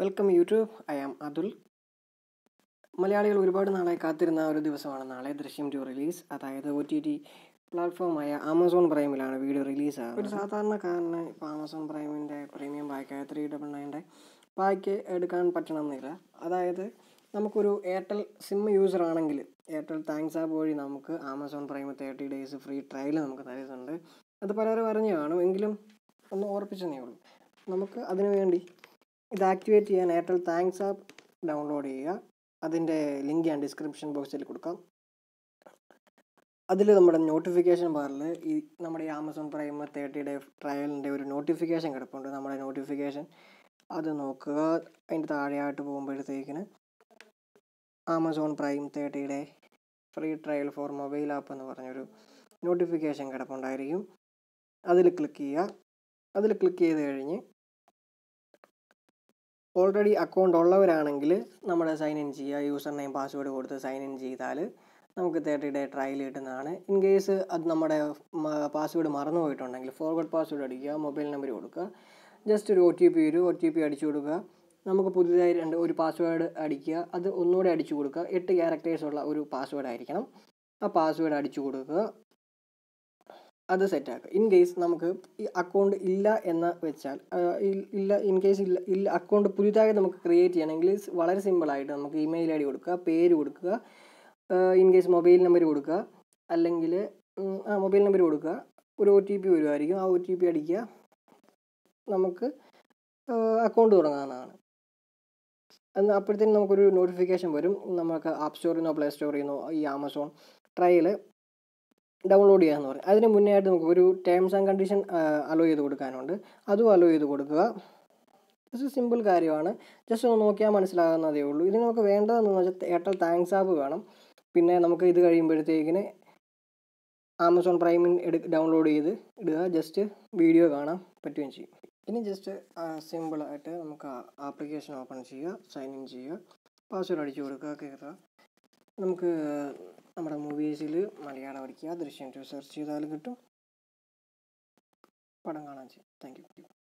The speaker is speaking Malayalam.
welcome YouTube I am Atul മലയാളികൾ ഒരുപാട് നാളായി കാത്തിരുന്ന ഒരു ദിവസമാണ് നാളെ ദൃശ്യം ടു റിലീസ് അതായത് ഒ ടി ടി പ്ലാറ്റ്ഫോമായ ആമസോൺ പ്രൈമിലാണ് വീഡിയോ റിലീസ് ആകുന്നത് ഒരു സാധാരണക്കാരന് ഇപ്പോൾ ആമസോൺ പ്രൈമിൻ്റെ പ്രീമിയം പാക്കായ ത്രീ ഡബിൾ നയൻ്റെ പാക്ക് എടുക്കാൻ പറ്റണമെന്നില്ല അതായത് നമുക്കൊരു എയർടെൽ സിം യൂസർ ആണെങ്കിൽ എയർടെൽ താങ്ക്സ് ആപ്പ് വഴി നമുക്ക് Amazon Prime thirty days free trial നമുക്ക് തരുന്നുണ്ട് അത് പലരും അറിഞ്ഞു കാണും എങ്കിലും ഒന്ന് ഓർപ്പിച്ചെന്നേ ഉള്ളൂ നമുക്ക് അതിനു വേണ്ടി ഇത് ആക്ടിവേറ്റ് ചെയ്യാൻ എയർടെൽ താങ്ക്സ് ആപ്പ് ഡൗൺലോഡ് ചെയ്യുക അതിൻ്റെ ലിങ്ക് ഞാൻ ഡിസ്ക്രിപ്ഷൻ ബോക്സിൽ കൊടുക്കാം അതിൽ നമ്മുടെ നോട്ടിഫിക്കേഷൻ ബാറിൽ ഈ നമ്മുടെ ഈ ആമസോൺ പ്രൈം തേർട്ടി ഡേ ട്രയലിൻ്റെ ഒരു നോട്ടിഫിക്കേഷൻ കിടപ്പുണ്ട് നമ്മുടെ നോട്ടിഫിക്കേഷൻ അത് നോക്കുക അതിൻ്റെ താഴെയായിട്ട് പോകുമ്പോഴത്തേക്കിന് Amazon Prime thirty day free trial for mobile app എന്ന് പറഞ്ഞൊരു നോട്ടിഫിക്കേഷൻ കിടപ്പുണ്ടായിരിക്കും അതിൽ ക്ലിക്ക് ചെയ്യുക അതിൽ ക്ലിക്ക് ചെയ്ത് കഴിഞ്ഞ് ഓൾറെഡി അക്കൗണ്ട് ഉള്ളവരാണെങ്കിൽ നമ്മുടെ സൈൻ ഇൻ ചെയ്യുക യൂസർ നെയിം പാസ്വേഡ് കൊടുത്ത് സൈൻ ഇൻ ചെയ്താൽ നമുക്ക് തേർട്ടി ഡേ ട്രയൽ കിട്ടുന്നതാണ് ഇൻ കേസ് അത് നമ്മുടെ പാസ്വേഡ് മറന്നു പോയിട്ടുണ്ടെങ്കിൽ ഫോർവേഡ് പാസ്വേഡ് അടിക്കുക മൊബൈൽ നമ്പർ കൊടുക്കുക ജസ്റ്റ് ഒരു ഒ ടി പി വരും ഒ ടി പി അടിച്ചു കൊടുക്കുക നമുക്ക് പുതിയതായി രണ്ട് ഒരു പാസ്വേഡ് അടിക്കുക അത് ഒന്നുകൂടെ അടിച്ചു കൊടുക്കുക എട്ട് ക്യാരക്ടേഴ്സ് ഉള്ള ഒരു പാസ്വേഡ് ആയിരിക്കണം ആ പാസ്വേഡ് അടിച്ചു കൊടുക്കുക അത് സെറ്റാക്കുക ഇൻ കേസ് നമുക്ക് ഈ അക്കൗണ്ട് ഇല്ല എന്ന് വെച്ചാൽ ഇല്ല ഇൻ കേസ് ഇല്ല ഇല്ല അക്കൗണ്ട് പുതിയതായി നമുക്ക് ക്രിയേറ്റ് ചെയ്യണമെങ്കിൽ വളരെ സിമ്പിളായിട്ട് നമുക്ക് ഇമെയിൽ ഐ ഡി കൊടുക്കുക പേര് കൊടുക്കുക ഇൻ കേസ് മൊബൈൽ നമ്പർ കൊടുക്കുക അല്ലെങ്കിൽ ആ മൊബൈൽ നമ്പർ കൊടുക്കുക ഒരു ഒ ടി പി വരുമായിരിക്കും ആ ഒ ടി പി അടിക്കുക നമുക്ക് അക്കൗണ്ട് തുടങ്ങാവുന്നതാണ് എന്നാൽ അപ്പോഴത്തേനും നമുക്കൊരു നോട്ടിഫിക്കേഷൻ വരും നമുക്ക് ആപ്പ് സ്റ്റോറിൽ നിന്നോ പ്ലേ സ്റ്റോറിൽ നിന്നോ ഈ ആമസോൺ ട്രയൽ ഡൗൺലോഡ് ചെയ്യാമെന്ന് പറയും അതിന് മുന്നേ ആയിട്ട് നമുക്ക് ഒരു ടേംസ് ആൻഡ് കണ്ടീഷൻ അലോ ചെയ്ത് കൊടുക്കാനുണ്ട് അതും അലോ ചെയ്ത് കൊടുക്കുക ഇത് സിമ്പിൾ കാര്യമാണ് ജസ്റ്റ് ഒന്ന് നോക്കിയാൽ മനസ്സിലാകുന്നതേ ഉള്ളൂ ഇതിന് നമുക്ക് വേണ്ടതെന്ന് വെച്ചാൽ എയർടെൽ താങ്ക്സ് ആപ്പ് വേണം പിന്നെ നമുക്ക് ഇത് കഴിയുമ്പോഴത്തേക്കിന് ആമസോൺ പ്രൈമിൽ എടു ഡൗൺലോഡ് ചെയ്ത് ഇടുക ജസ്റ്റ് വീഡിയോ കാണാൻ പറ്റുകയും ചെയ്യും ഇനി ജസ്റ്റ് സിമ്പിളായിട്ട് നമുക്ക് ആപ്ലിക്കേഷൻ ഓപ്പൺ ചെയ്യുക സൈൻ ഇൻ ചെയ്യുക പാസ്വേഡ് അടിച്ചു കൊടുക്കുക കയറുക നമുക്ക് നമ്മുടെ മൂവീസിൽ മലയാളം അടിക്കുക ദൃശ്യം ടു സെർച്ച് ചെയ്താൽ കിട്ടും പടം കാണാൻ ചെയ്യും താങ്ക് യു